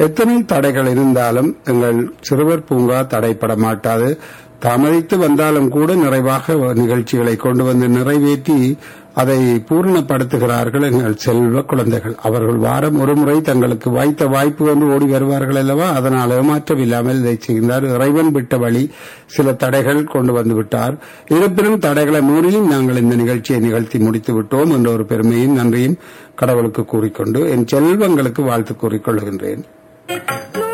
எத்தனை தடைகள் இருந்தாலும் எங்கள் சிறுவர் பூங்கா தடைப்பட மாட்டாது தாமதித்து வந்தாலும் கூட நிறைவாக நிகழ்ச்சிகளை கொண்டு வந்து நிறைவேற்றி அதை பூர்ணப்படுத்துகிறார்கள் எங்கள் செல்வ குழந்தைகள் அவர்கள் வாரம் ஒரு முறை தங்களுக்கு வாய்த்த வாய்ப்பு கொண்டு ஓடி வருவார்கள் அல்லவா அதனால் ஏமாற்றம் இல்லாமல் இதை செய்கிறார் இறைவன் விட்ட வழி சில தடைகள் கொண்டு வந்து விட்டார் இருப்பினும் தடைகளை மூடியும் நாங்கள் இந்த நிகழ்ச்சியை நிகழ்த்தி முடித்து விட்டோம் என்ற ஒரு பெருமையும் நன்றியும் கடவுளுக்கு கூறிக்கொண்டு என் செல்வங்களுக்கு வாழ்த்து கூறிக்கொள்கின்றேன்